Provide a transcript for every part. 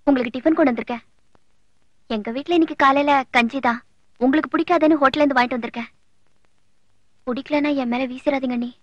உங்களுக்கு டிஃபன் கொண்டு வந்திருக்கேன் எங்க வீட்ல இன்னைக்கு காலையில கஞ்சி தான் உங்களுக்கு பிடிக்காதுன்னு ஹோட்டல்ல இருந்து வாங்கிட்டு வந்திருக்கேன் பிடிக்கலன்னா என் மேல வீசிடாதீங்க நீ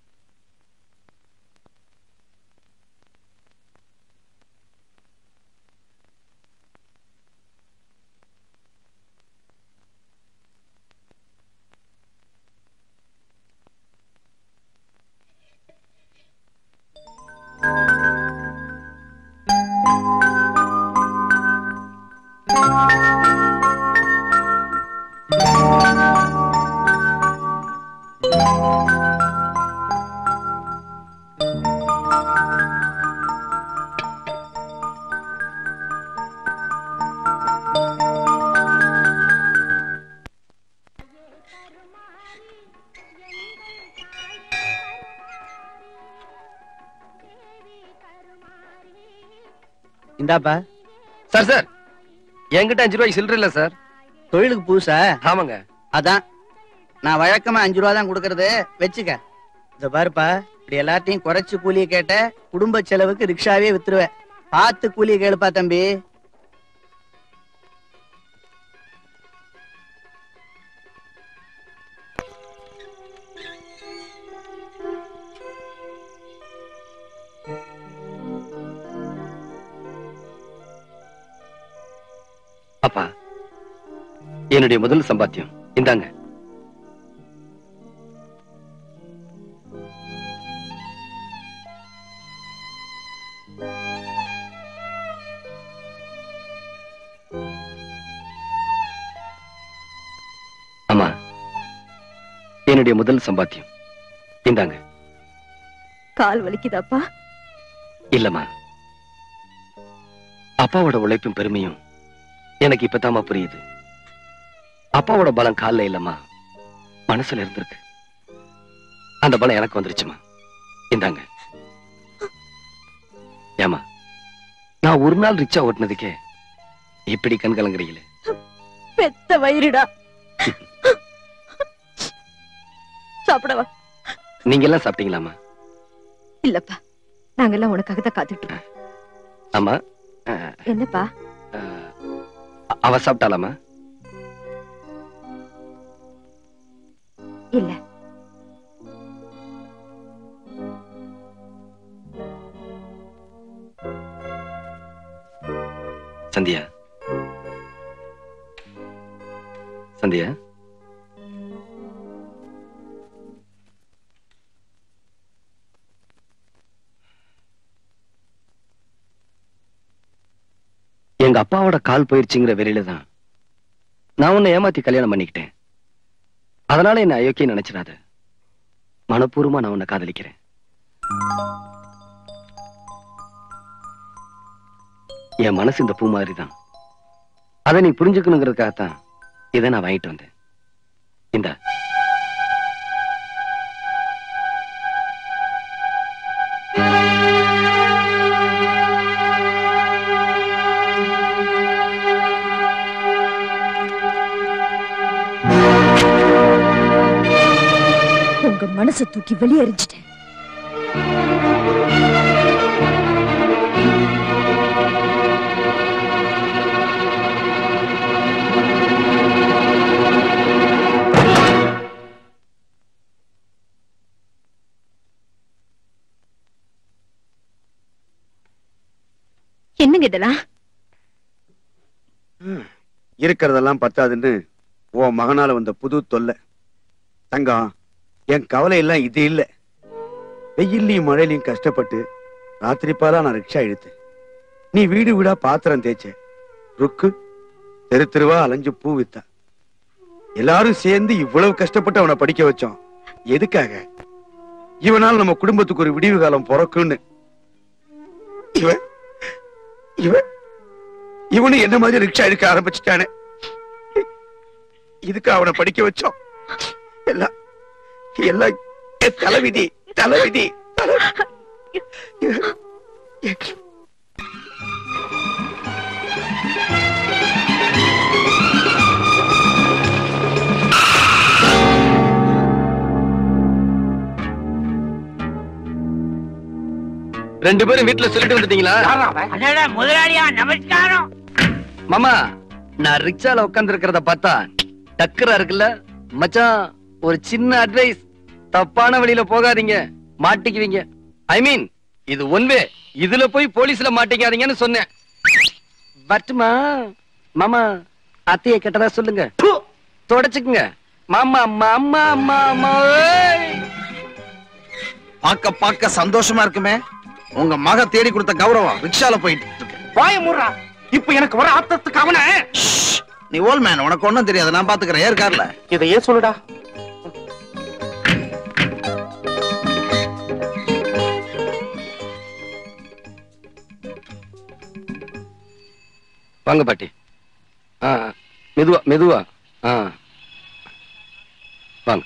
இந்தாப்பா சார் சார் என்கிட்ட அஞ்சு ரூபாய்க்கு சில்லற இல்ல சார் தொழிலுக்கு புதுசா ஆமாங்க அதான் நான் வழக்கமா அஞ்சு ரூபா தான் கொடுக்கறது வச்சுக்க இந்த பாருப்பா இப்படி எல்லாத்தையும் குறைச்சு கூலியை கேட்ட குடும்ப செலவுக்கு ரிக்ஷாவே வித்துருவேன் பார்த்து கூலியை கேளுப்பா தம்பி அப்பா என்னுடைய முதல் சம்பாத்தியம் இந்தாங்க அம்மா என்னுடைய முதல் சம்பாத்தியம் இந்தாங்க கால் வலிக்குதாப்பா இல்லம்மா அப்பாவோட உழைப்பும் பெருமையும் எனக்கு இப்பதாம்மா புரியுது அப்பாவோட பலம் கால்ல இல்லம்மா மனசுல இருந்திருக்கு அந்த பலம் எனக்கு வந்துருச்சுமா இந்தாங்க ஏமா நான் ஒரு நாள் ரிச்சா ஓட்டுனதுக்கே இப்படி கண் கலங்குறீங்களே பெத்த வயிறுடா சாப்பிடவா நீங்க எல்லாம் சாப்பிட்டீங்களாமா இல்லப்பா நாங்கெல்லாம் உனக்காக தான் காத்துட்டு இருக்கோம் ஆமா அஹ், என்னப்பா அஹ், அவ சாப்பிட்டாலாமா இல்ல சந்தியா சந்தியா எங்க அப்பாவோட கால் போயிருச்சுங்கிற வெறியில தான் நான் உன்னை ஏமாத்தி கல்யாணம் பண்ணிக்கிட்டேன் அதனால என்ன அயோக்கியம் நினைச்சிடாத மனப்பூர்வமா நான் உன்னை காதலிக்கிறேன் என் மனசு இந்த பூ மாதிரி தான் அதை நீ புரிஞ்சுக்கணுங்கிறதுக்காகத்தான் இதை நான் வாங்கிட்டு வந்தேன் இந்த உங்க மனசை தூக்கி வெளியேறிஞ்சிட்டேன் என்னங்க இதெல்லாம் இருக்கிறதெல்லாம் பத்தாதுன்னு உன் மகனால வந்த புது தொல்லை தங்கம் என் கவலை எல்லாம் இது இல்ல வெயில்லையும் மழையிலையும் கஷ்டப்பட்டு ராத்திரி பாலா நான் ரிக்ஷா இழுத்தேன் நீ வீடு வீடா பாத்திரம் தேய்ச்ச ருக்கு தெரு தெருவா அலைஞ்சு பூ வித்தா எல்லாரும் சேர்ந்து இவ்வளவு கஷ்டப்பட்டு அவனை படிக்க வச்சோம் எதுக்காக இவனால் நம்ம குடும்பத்துக்கு ஒரு விடிவு காலம் பிறக்குன்னு இவன் இவன் இவனு என்ன மாதிரி ரிக்ஷா எடுக்க ஆரம்பிச்சுட்டானே இதுக்கு அவனை படிக்க வச்சோம் எல்லாம் எல்லாம் என் தலைவிதி தலைவிதி தலை ரெண்டு பேரும் வீட்டுல சொல்லிட்டு வந்துட்டீங்களா அடடா முதலாளியா நமஸ்காரம் மாமா நான் ரிக்ஷால உட்கார்ந்து இருக்கிறத பார்த்தா டக்கரா இருக்குல்ல மச்சான் ஒரு சின்ன அட்வைஸ் தப்பான வழியில போகாதீங்க மாட்டிக்குவீங்க ஐ மீன் இது ஒன்வே இதுல போய் போலீஸ்ல மாட்டிக்காதீங்கன்னு சொன்னேன் பட்டுமா மாமா அத்தைய கேட்டதா சொல்லுங்க தொடச்சுக்குங்க மாமா மாமா மாமா ஏய். பார்க்க பார்க்க சந்தோஷமா இருக்குமே உங்க மக தேடி கொடுத்த கௌரவம் ரிக்ஷால போயிட்டு இருக்கு வாய முறா இப்ப எனக்கு வர ஆத்தத்துக்கு அவன ஷ், நீ ஓல் மேன் உனக்கு ஒண்ணும் தெரியாது நான் பாத்துக்கிறேன் ஏர் கார்ல இதையே சொல்லுடா வாங்க பாட்டி ஆ மெதுவா மெதுவா ஆ வாங்க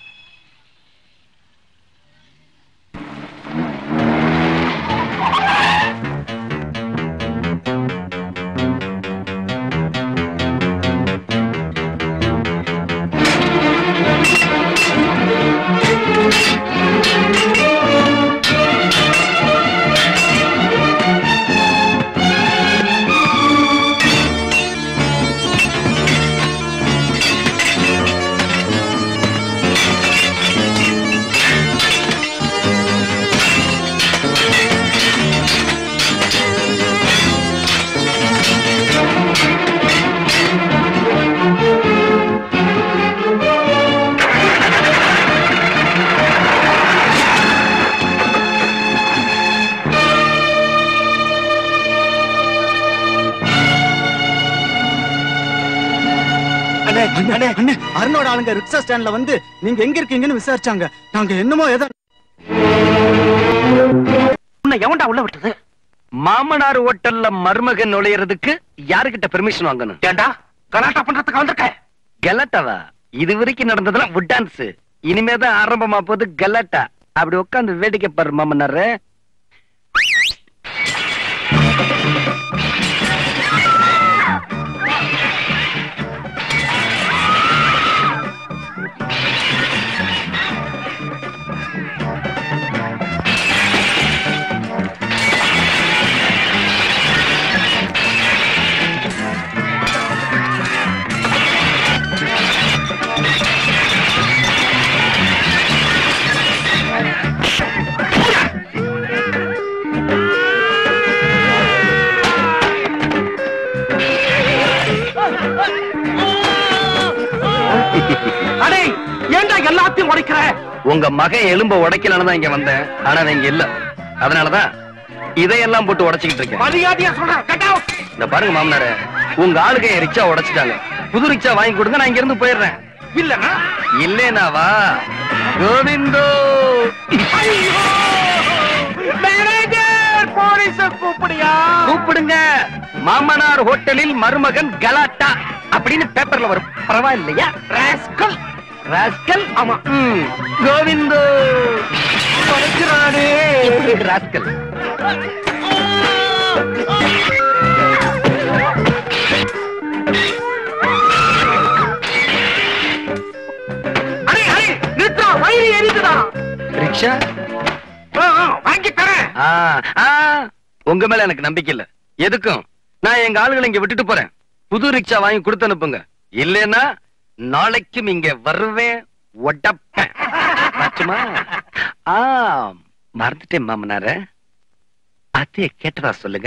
அண்ணே அண்ணே அண்ணே அருணோட ஆளுங்க ரிக்ஷா ஸ்டாண்ட்ல வந்து நீங்க எங்க இருக்கீங்கன்னு விசாரிச்சாங்க நாங்க என்னமோ ஏதோ உன்னை எவன்டா உள்ள விட்டது மாமனார் ஹோட்டல்ல மருமகன் நுழையறதுக்கு யாருகிட்ட பெர்மிஷன் வாங்கணும் ஏண்டா கலாட்டா பண்றதுக்கு வந்திருக்க கலாட்டாவா இது வரைக்கும் நடந்ததெல்லாம் வுட் டான்ஸ் இனிமேதான் ஆரம்பமா போகுது கலாட்டா அப்படி உட்கார்ந்து வேடிக்கை பாரு மாமனாரு அடே ஏண்டா எல்லாத்தையும் உடைக்கிற உங்க மகன் எலும்ப உடைக்கலன்னு தான் இங்க வந்தேன் ஆனா நான் இங்க இல்ல அதனாலதான் இதையெல்லாம் போட்டு உடைச்சுக்கிட்டு இருக்கேன் மரியாதையா சொல்றேன் கட் அவுட் இந்த பாருங்க மாமனாரே உங்க ஆளுங்க என் ரிக்ஷா உடைச்சிட்டாங்க புது ரிக்ஷா வாங்கி கொடுங்க நான் இங்க இருந்து போயிடுறேன் இல்லனா இல்லேனாவா கோவிந்தோ மேனேஜர் போலீஸ கூப்பிடியா கூப்பிடுங்க மாமனார் ஹோட்டலில் மருமகன் கலாட்டா அப்படின்னு பேப்பர்ல வரும் பரவாயில்லையா ராஸ்கல் ராஸ்கல் ஆமா ம், கோவிந்தோ பறக்கிறானே எப்படி இருக்கு ராஸ்கல் அடே அடே நிறுத்தா வயிறு எரியுதுடா ரிக்ஷா ஆ, ஆ, வாங்கி தரேன் ஆ, ஆ, உங்க மேல எனக்கு நம்பிக்கை இல்ல எதுக்கும் நான் எங்க ஆளுகளை இங்க விட்டுட்டு போறேன் புது ரிக்ஷா வாங்கி கொடுத்து அனுப்புங்க இல்லைன்னா நாளைக்கும் இங்க வருவேன் ஒட்டப்பேன் மாற்றுமா ஆ மறந்துட்டேன் மாமனார அத்தைய கேட்டதா சொல்லுங்க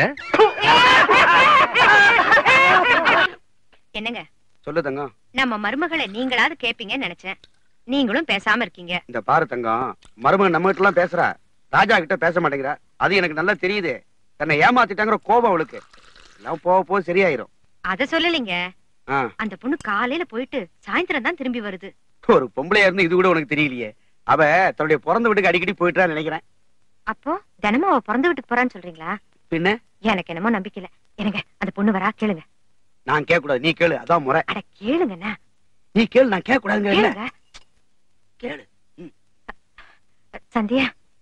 என்னங்க சொல்லு தங்கம் நம்ம மருமகளை நீங்களாவது கேப்பீங்கன்னு நினைச்சேன் நீங்களும் பேசாம இருக்கீங்க இந்த பாரு தங்கம் மருமகன் நம்ம கிட்ட எல்லாம் பேசுறா ராஜா கிட்ட பேச மாட்டேங்கிறா அது எனக்கு நல்லா தெரியுது தன்னை ஏமாத்திட்டாங்கிற கோபம் அவளுக்கு எல்லாம் போக போக சரியாயிரும் அத சொல்லலைங்க ஆ, அந்த பொண்ணு காலையில போயிட்டு சாயந்தரம் தான் திரும்பி வருது ஒரு பொம்பளையா இருந்து இது கூட உனக்கு தெரியலையே அவ தன்னுடைய பிறந்த வீட்டுக்கு அடிக்கடி போயிட்டா நினைக்கிறேன் அப்போ தினமும் அவ பிறந்த வீட்டுக்கு போறான்னு சொல்றீங்களா பின்ன எனக்கு என்னமோ நம்பிக்கை இல்ல எனக்கு அந்த பொண்ணு வரா கேளுங்க நான் கேட்க கூடாது நீ கேளு அதான் முறை அட கேளுங்கண்ணா நீ கேளு நான் கேட்க கூடாதுங்க இல்ல கேளுங்க கேளு சந்தியா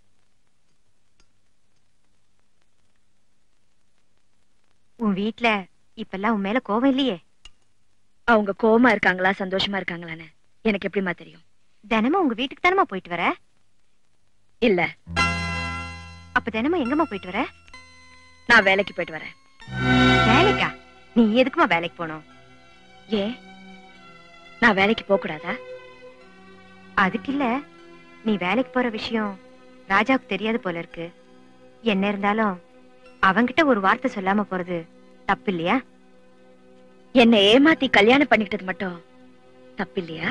உன் வீட்ல இப்பெல்லாம் உன் மேல கோவம் இல்லையே அவங்க கோவமா இருக்காங்களா சந்தோஷமா இருக்காங்களான்னு எனக்கு எப்படிமா தெரியும் தினமும் உங்க வீட்டுக்கு தானமா போயிட்டு வர இல்ல அப்ப தினமும் எங்கம்மா போயிட்டு வர நான் வேலைக்கு போயிட்டு வரேன் வேலைக்கா நீ எதுக்குமா வேலைக்கு போகணும் ஏன் நான் வேலைக்கு போக கூடாதா அதுக்கு இல்ல நீ வேலைக்கு போற விஷயம் ராஜாவுக்கு தெரியாது போல இருக்கு என்ன இருந்தாலும் அவங்கிட்ட ஒரு வார்த்தை சொல்லாம போறது தப்பு இல்லையா என்னை ஏமாத்தி கல்யாணம் பண்ணிக்கிட்டது மட்டும் தப்பு இல்லையா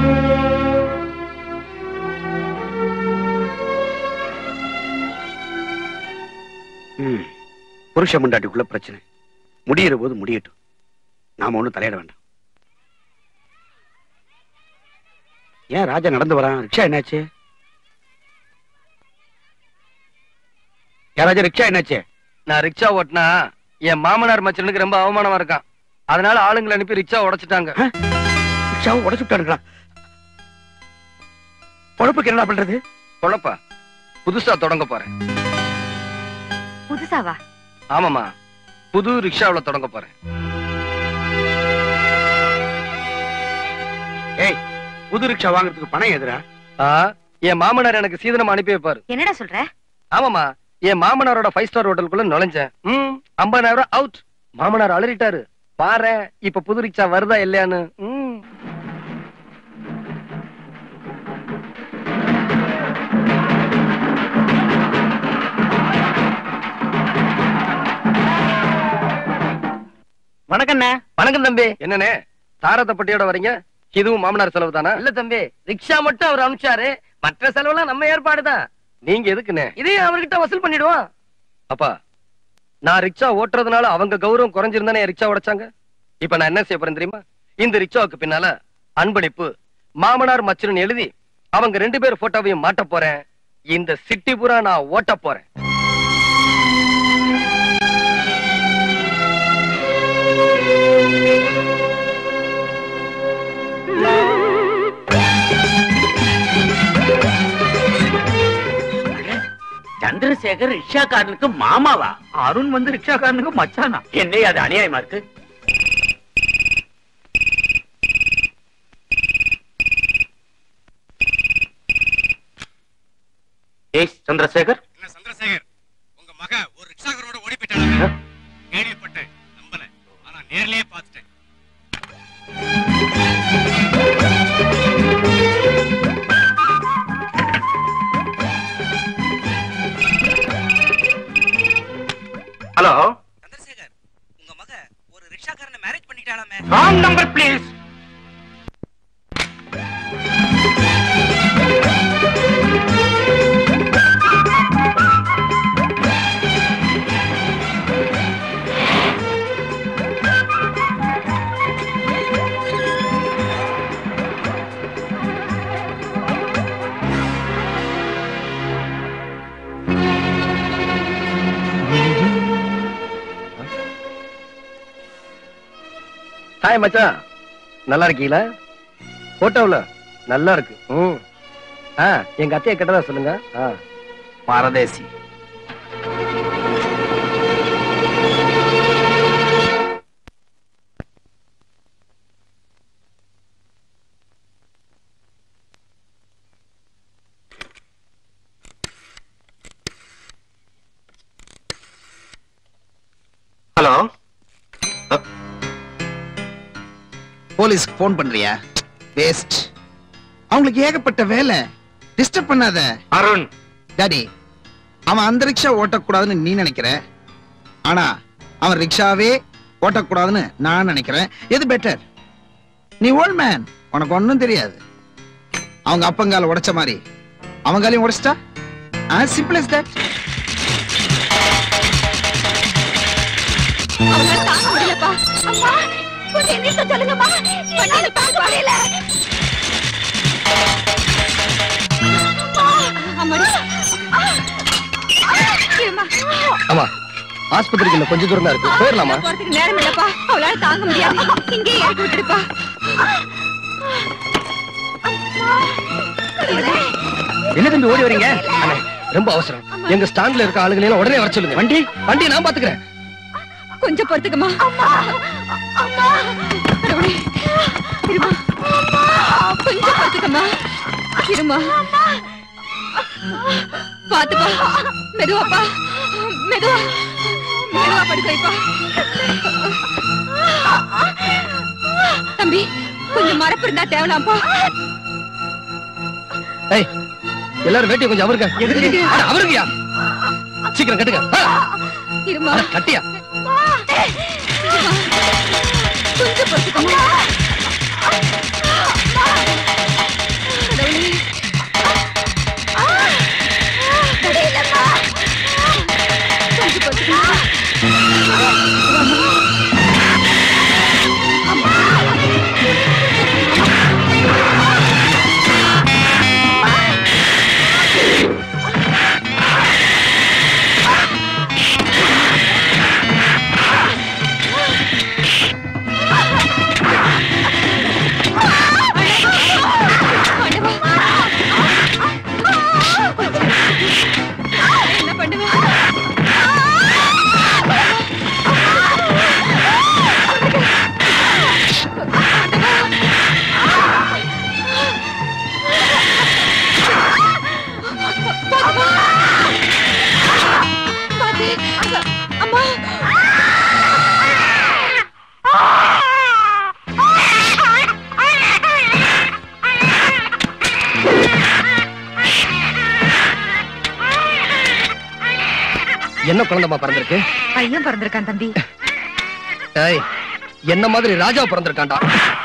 ம். புருஷ முண்டாட்டிக்குள்ள பிரச்சனை முடியிற போது முடியட்டும் நாம ஒண்ணும் தலையிட வேண்டாம் ஏன் ராஜா நடந்து வரான் ரிக்ஷா என்னாச்சு ஏன் ராஜா ரிக்ஷா என்னாச்சு நான் ரிக்ஷா ஓட்டினா என் மாமனார் மச்சனுக்கு ரொம்ப அவமானமா இருக்கான் அதனால ஆளுங்களை அனுப்பி ரிக்ஷா உடைச்சிட்டாங்க ரிக்ஷாவை உடச்சு விட்டானுங்களா பொழப்புக்கு என்ன பண்றது பொழப்பா புதுசா தொடங்க போறேன் புதுசாவா ஆமாமா புது ரிக்ஷாவுல தொடங்க போறேன் ஏய் புது ரிக்ஷா வாங்குறதுக்கு பணம் எதுரா ஆ, என் மாமனார் எனக்கு சீதனம் அனுப்பி வைப்பாரு என்னடா சொல்ற ஆமாமா என் மாமனாரோட ஃபைவ் ஸ்டார் ஹோட்டலுக்குள்ள நுழைஞ்சேன் ம் ஐம்பதாயிரம் அவுட் மாமனார் அலறிட்டாரு பாரு இப்ப புது ரிக்ஷா வருதா இல்லையான்னு ம் வணக்கண்ணே வணக்கம் தம்பி என்னண்ணே தாரத்தப்பட்டியோட வரீங்க இதுவும் மாமனார் செலவு தானா இல்ல தம்பி ரிக்ஷா மட்டும் அவர் அனுப்பிச்சாரு மற்ற செலவுலாம் நம்ம ஏற்பாடுதான் நீங்க எதுக்குண்ணே இதையும் அவர்கிட்ட வசூல் பண்ணிடுவோம் அப்பா நான் ரிக்ஷா ஓட்டுறதுனால அவங்க கௌரவம் குறைஞ்சிருந்தானே என் ரிக்ஷா உடைச்சாங்க இப்ப நான் என்ன செய்ய போறேன் தெரியுமா இந்த ரிக்ஷாவுக்கு பின்னால அன்பளிப்பு மாமனார் மச்சன் எழுதி அவங்க ரெண்டு பேர் போட்டோவையும் மாட்ட போறேன் இந்த சிட்டி பூரா நான் ஓட்ட போறேன் சந்திரசேகர் ரிக்ஷாக்காரனுக்கு மாமாவா அருண் வந்து ரிக்ஷாக்காரனுக்கு மச்சானா என்ன அது அநியாயமா இருக்கு ஏய் சந்திரசேகர் என்ன சந்திரசேகர் உங்க மக ஒரு ரிக்ஷாக்காரோட ஓடி போயிட்டாங்க கேள்விப்பட்டேன் நம்பல ஆனா நேர்லயே பார்த்துட்டேன் ஹலோ சந்திரசேகர் உங்க மக ஒரு ரிக்ஷாக்காரனை மேரேஜ் பண்ணிட்டாலாமே ராங் நம்பர் ப்ளீஸ் ஹாய் மச்சான் நல்லா இருக்கீங்களா போட்டோல நல்லா இருக்கு ம் ஆ எங்க அத்தையை கிட்டதா சொல்லுங்க ஆ பரதேசி ஹலோ போலீஸ்க்கு போன் பண்றியா வேஸ்ட் அவங்களுக்கு ஏகப்பட்ட வேலை டிஸ்டர்ப் பண்ணாத அருண் டாடி அவன் அந்த ரிக்ஷா ஓட்டக்கூடாதுன்னு நீ நினைக்கிற ஆனா அவன் ரிக்ஷாவே ஓட்டக்கூடாதுன்னு நான் நினைக்கிறேன் எது பெட்டர் நீ ஓல்ட் மேன் உனக்கு ஒண்ணும் தெரியாது அவங்க அப்பங்கால உடைச்ச மாதிரி அவங்காலையும் உடைச்சிட்டா as simple as that அவங்களால தாங்க முடியலப்பா அம்மா கொஞ்சம் நிறுத்த சொல்லுங்கம்மா என்னால தாங்க முடியல அம்மா, அம்மாடி. ஆ, ஆ, இரும்மா. ஆமா ஆஸ்பத்திரிக்கு இன்னும் கொஞ்சம் தூரம் தான் இருக்கு போயிடலாமா போறதுக்கு நேரம் இல்லப்பா அவளால தாங்க முடியாது இங்கேயே இறக்கி விட்டுடுப்பா என்ன தம்பி ஓடி வரீங்க அண்ணே, ரொம்ப அவசரம் எங்க ஸ்டாண்ட்ல இருக்க ஆளுங்களை எல்லாம் உடனே வர சொல்லுங்க வண்டி வண்டி நான் பாத்துக்கிறேன் கொஞ்சம் பொறுத்துக்கம்மா அம்மா அம்மா கடவுளே இருமா கொஞ்சம் பொறுத்துக்கம்மா இருமா பாத்துப்பா மெதுவாப்பா மெதுவா மெதுவா படுக்க வைப்பா தம்பி கொஞ்சம் மரப்பு இருந்தா தேவலாம்ப்பா ஏய் எல்லாரும் வேட்டியை கொஞ்சம் அவருங்க எதுக்கு? அட, அவருங்கயா சீக்கிரம் கட்டுங்க ஆ, இருமா அட, கட்டியா கொஞ்சம் பொறுத்துக்கோங்க கடவுளே. கொஞ்சம் பொறுத்துக்கோங்க. என்ன பண்ணுவேன் அம்மா என்ன குழந்தைமா பிறந்திருக்கு பையன் பிறந்திருக்கான் தம்பி ஏய் என்ன மாதிரி ராஜா பிறந்திருக்காண்டா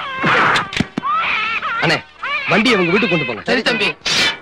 அண்ணே வண்டியை உங்க வீட்டுக்கு கொண்டு போங்க சரி தம்பி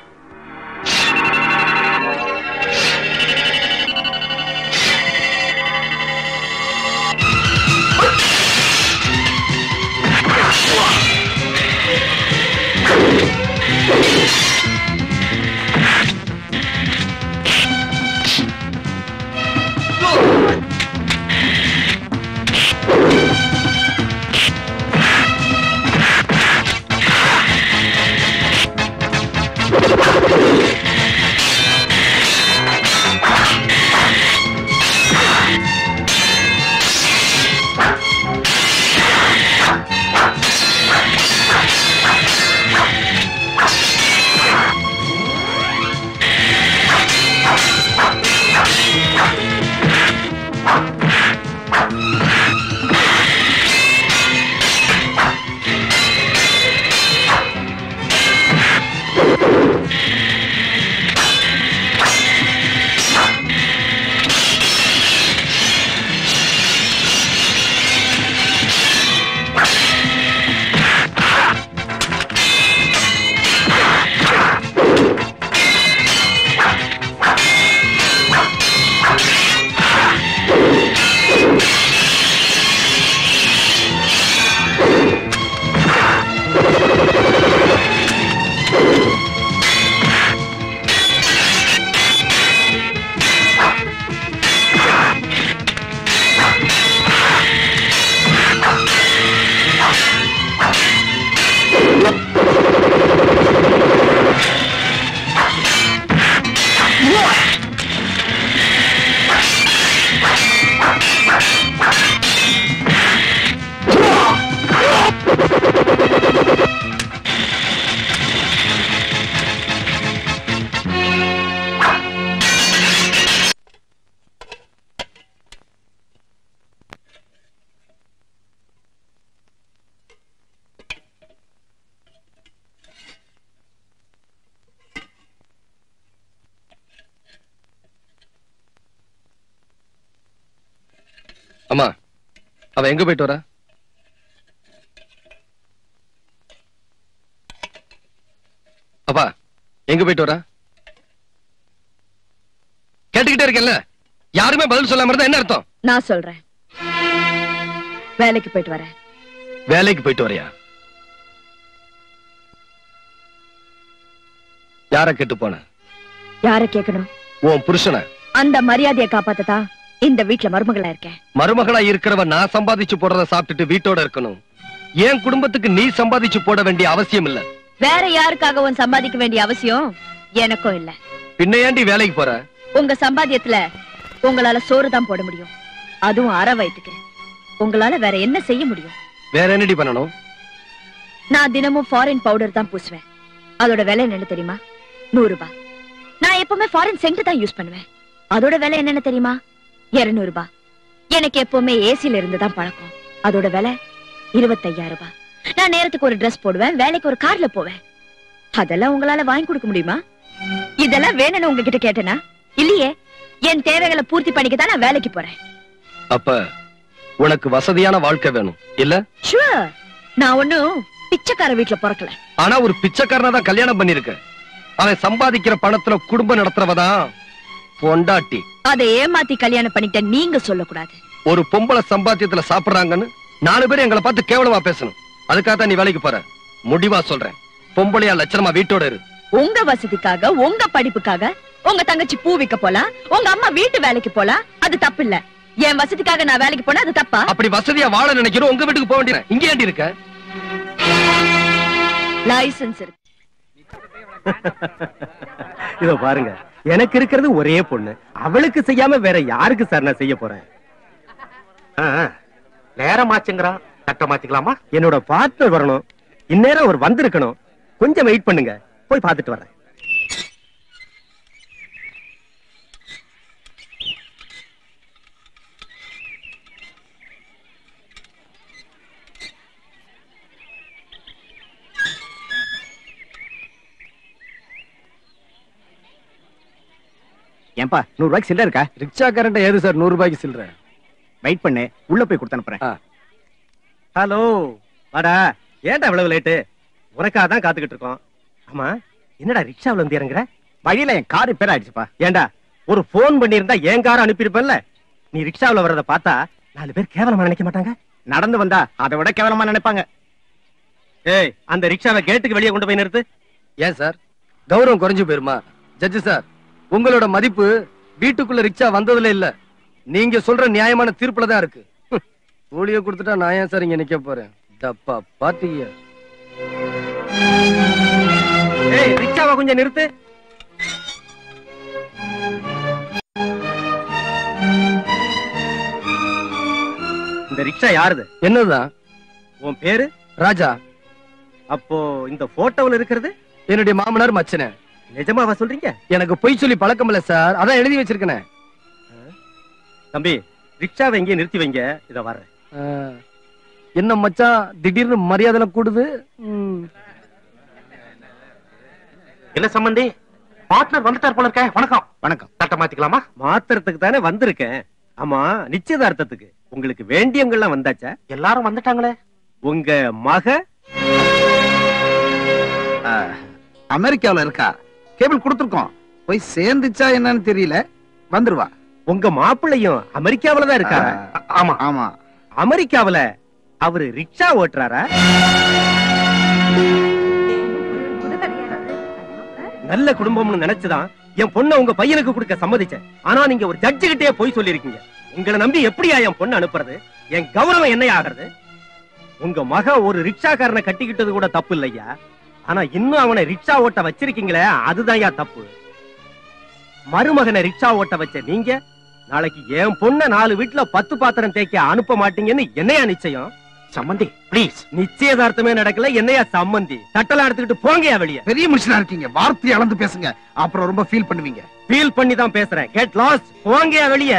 அம்மா அவ எங்க போயிட்டு வரா அப்பா எங்க போயிட்டு வரா கேட்டுக்கிட்டே இருக்கேன்ல யாருமே பதில் சொல்லாம இருந்தா என்ன அர்த்தம் நான் சொல்றேன் வேலைக்கு போயிட்டு வரேன் வேலைக்கு போயிட்டு வரையா யார கேட்டு போன யார கேட்கணும் உன் புருஷனை அந்த மரியாதையை காப்பாத்ததான் இந்த வீட்ல மருமகளா இருக்கேன் மருமகளா இருக்கிறவ நான் சம்பாதிச்சு போடுறத சாப்பிட்டுட்டு வீட்டோட இருக்கணும் என் குடும்பத்துக்கு நீ சம்பாதிச்சு போட வேண்டிய அவசியம் இல்ல வேற யாருக்காகவும் சம்பாதிக்க வேண்டிய அவசியம் எனக்கும் இல்ல பின்ன ஏண்டி வேலைக்கு போற உங்க சம்பாத்தியத்துல உங்களால சோறு தான் போட முடியும் அதுவும் அரை வயிற்றுக்கு உங்களால வேற என்ன செய்ய முடியும் வேற என்னடி பண்ணணும் நான் தினமும் ஃபாரின் பவுடர் தான் பூசுவேன் அதோட விலை என்னன்னு தெரியுமா நூறு ரூபாய் நான் எப்பவுமே ஃபாரின் சென்ட் தான் யூஸ் பண்ணுவேன் அதோட விலை என்னன்னு தெரியுமா 200 ரூபாய் எனக்கு எப்பவுமே ஏசில இருந்து தான் பழக்கம் அதோட விலை இருபத்தையாயிரம் ரூபாய் நான் நேரத்துக்கு ஒரு Dress போடுவேன் வேலைக்கு ஒரு கார்ல போவேன் அதெல்லாம் உங்களால வாங்கி கொடுக்க முடியுமா இதெல்லாம் வேணும்னு உங்ககிட்ட கேட்டேனா இல்லையே என் தேவைகளை பூர்த்தி பண்ணிக்க தான் நான் வேலைக்கு போறேன் அப்ப உனக்கு வசதியான வாழ்க்கை வேணும் இல்ல ஷூர் நான் ஒண்ணும் பிச்சைக்கார வீட்டுல பிறக்கல ஆனா ஒரு பிச்சைக்காரனா தான் கல்யாணம் பண்ணிருக்க அவன் சம்பாதிக்கிற பணத்துல குடும்பம் நடத்துறவதான் பொண்டாட்டி அதை ஏமாத்தி கல்யாணம் பண்ணிட்ட நீங்க சொல்லக்கூடாது ஒரு பொம்பளை சம்பாத்தியத்துல சாப்பிடுறாங்கன்னு நாலு பேர் எங்களை பார்த்து கேவலமா பேசணும் அதுக்காக தான் நீ வேலைக்கு போற முடிவா சொல்றேன் பொம்பளையா லட்சணமா வீட்டோட இரு உங்க வசதிக்காக உங்க படிப்புக்காக உங்க தங்கச்சி பூ விக்க போலாம் உங்க அம்மா வீட்டு வேலைக்கு போலாம் அது தப்பு இல்ல என் வசதிக்காக நான் வேலைக்கு போனா அது தப்பா அப்படி வசதியா வாழ நினைக்கிறோம் உங்க வீட்டுக்கு போக வேண்டிய இங்க ஏண்டி இருக்க லைசன்ஸ் இருக்கு இதோ பாருங்க எனக்கு இருக்கிறது ஒரே பொண்ணு அவளுக்கு செய்யாம வேற யாருக்கு சார் நான் செய்ய போறேன் நேரமாச்சுங்கிறான் தட்ட மாத்திக்கலாமா என்னோட பார்ட்னர் வரணும் இந்நேரம் அவர் வந்திருக்கணும் கொஞ்சம் வெயிட் பண்ணுங்க போய் பார்த்துட்டு வரேன் ஏன்பா நூறு ரூபாய்க்கு சில்லறை இருக்கா ரிக்ஷா கரண்ட் ஏது சார் நூறு ரூபாய்க்கு சில்லற வெயிட் பண்ணு உள்ள போய் கொடுத்து அனுப்புறேன் ஹலோ வாடா ஏன்டா இவ்வளவு லேட்டு உனக்காக தான் காத்துக்கிட்டு இருக்கோம் ஆமா என்னடா ரிக்ஷாவுல இருந்து இறங்குற வழியில என் கார் ரிப்பேர் ஆயிடுச்சுப்பா ஏன்டா ஒரு போன் பண்ணியிருந்தா என் காரை அனுப்பியிருப்பல்ல நீ ரிக்ஷாவுல வர்றத பார்த்தா நாலு பேர் கேவலமா நினைக்க மாட்டாங்க நடந்து வந்தா அதை விட கேவலமா நினைப்பாங்க ஏய் அந்த ரிக்ஷாவை கேட்டுக்கு வெளியே கொண்டு போய் நிறுத்து ஏன் சார் கௌரவம் குறைஞ்சு போயிருமா ஜட்ஜு சார் உங்களோட மதிப்பு வீட்டுக்குள்ள ரிக்ஷா வந்ததுல இல்ல நீங்க சொல்ற நியாயமான தீர்ப்புல தான் இருக்கு ஹம், கூலிய கொடுத்துட்டா நான் ஏன் சார் இங்க நிக்க போறேன் டப்பா பாத்தீங்க ஏய் ரிக்ஷாவை கொஞ்சம் நிறுத்து இந்த ரிக்ஷா யாருது என்னதான் உன் பேரு ராஜா அப்போ இந்த போட்டோவில் இருக்கிறது என்னுடைய மாமனார் மச்சனை நிஜமாவா சொல்றீங்க எனக்கு பொய் சொல்லி பழக்கம் இல்ல சார் அதான் எழுதி வச்சிருக்கேனே தம்பி ரிக்ஷாவை எங்கேயும் நிறுத்தி வைங்க இத வர்றேன் ஆ, என்ன மச்சான் திடீர்னு மரியாதை கூடுது ம். என்ன சம்பந்தி பார்ட்னர் வந்துட்டார் போல இருக்க வணக்கம் வணக்கம் தட்ட மாத்திக்கலாமா மாத்திரத்துக்கு தானே வந்திருக்கேன் ஆமா நிச்சயதார்த்தத்துக்கு உங்களுக்கு வேண்டியவங்க எல்லாம் வந்தாச்சா எல்லாரும் வந்துட்டாங்களே உங்க மக அமெரிக்காவுல இருக்கா கேபிள் கொடுத்துருக்கோம் போய் சேர்ந்துச்சா என்னன்னு தெரியல வந்துருவா உங்க மாப்பிள்ளையும் அமெரிக்காவுல தான் இருக்காரா ஆமா ஆமா அமெரிக்காவுல அவரு ரிக்ஷா ஓட்டுறாரா நல்ல குடும்பம்னு நினைச்சுதான் என் பொண்ணை உங்க பையனுக்கு கொடுக்க சம்மதிச்சேன் ஆனா நீங்க ஒரு ஜட்ஜு கிட்டே போய் சொல்லிருக்கீங்க உங்களை நம்பி எப்படியா என் பொண்ணு அனுப்புறது என் கௌரவம் என்ன ஆகிறது உங்க மக ஒரு ரிக்ஷாக்காரனை கட்டிக்கிட்டது கூட தப்பு இல்லையா ஆனா இன்னும் அவனை ரிக்ஷா ஓட்ட வச்சிருக்கீங்களே அதுதான்யா தப்பு மருமகனை ரிக்ஷா ஓட்ட வச்ச நீங்க நாளைக்கு என் பொண்ண நாலு வீட்டுல பத்து பாத்திரம் தேய்க்க அனுப்ப மாட்டீங்கன்னு என்னையா நிச்சயம் சம்பந்தி ப்ளீஸ் நிச்சயதார்த்தமே நடக்கல என்னையா சம்மந்தி தட்டெல்லாம் எடுத்துக்கிட்டு போங்கயா வெளிய பெரிய மனுஷனா இருக்கீங்க வார்த்தையை அளந்து பேசுங்க அப்புறம் ரொம்ப ஃபீல் பண்ணுவீங்க ஃபீல் பண்ணி தான் பேசுறேன் கெட் லாஸ் போங்கயா வெளிய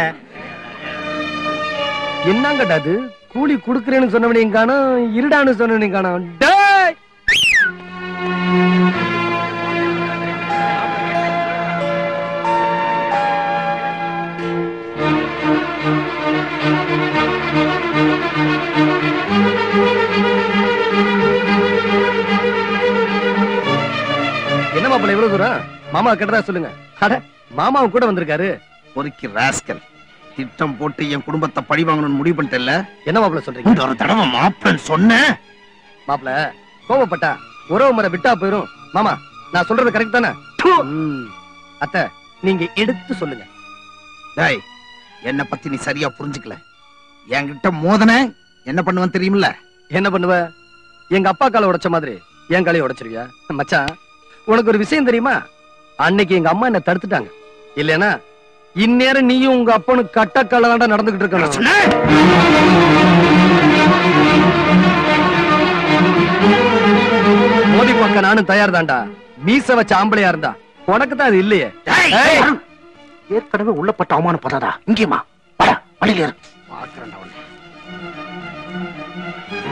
என்னங்கடா அது கூலி குடுக்கறேன்னு சொன்னவனையும் காணோம் இருடான்னு சொன்னவனையும் காணோம் டேய் என்ன மாப்பிள்ள இவ்வளவு தூரம் மாமா கேட்டதா சொல்லுங்க அட மாமாவும் கூட வந்திருக்காரு பொறுக்கி ராஸ்கல் திட்டம் போட்டு என் குடும்பத்தை பழி வாங்கணும்னு முடிவு பண்ணிட்டேல்ல என்ன மாப்பிள்ள சொல்றீங்க இந்த ஒரு தடவை மாப்பிள்ளன்னு சொன்னேன் மாப்பிள கோவப்பட்டா உறவு முறை விட்டா போயிரும் மாமா நான் சொல்றது கரெக்ட் தானே ம். அத்த நீங்க எடுத்து சொல்லுங்க டேய் என்ன பத்தி நீ சரியா புரிஞ்சுக்கல என்கிட்ட மோதன என்ன பண்ணுவேன் தெரியுமில்ல என்ன பண்ணுவ எங்க அப்பா காலை உடைச்ச மாதிரி என் காலையை உடைச்சிருவியா மச்சான் உனக்கு ஒரு விஷயம் தெரியுமா அன்னைக்கு எங்க அம்மா என்ன தடுத்துட்டாங்க இல்லைன்னா இந்நேரம் நீயும் உங்க அப்பனும் கட்டக்கால நடந்துகிட்டு இருக்கணும் மோதி பார்க்க நானும் தயார் தான்டா மீச வச்ச ஆம்பளையா இருந்தா உனக்கு தான் அது இல்லையே ஏய், ஏய். வருண், ஏற்கனவே உள்ளப்பட்ட அவமானப்படாதா இங்கேயுமா வாடா வழியில இரு பாக்குறேன்டா உன்னை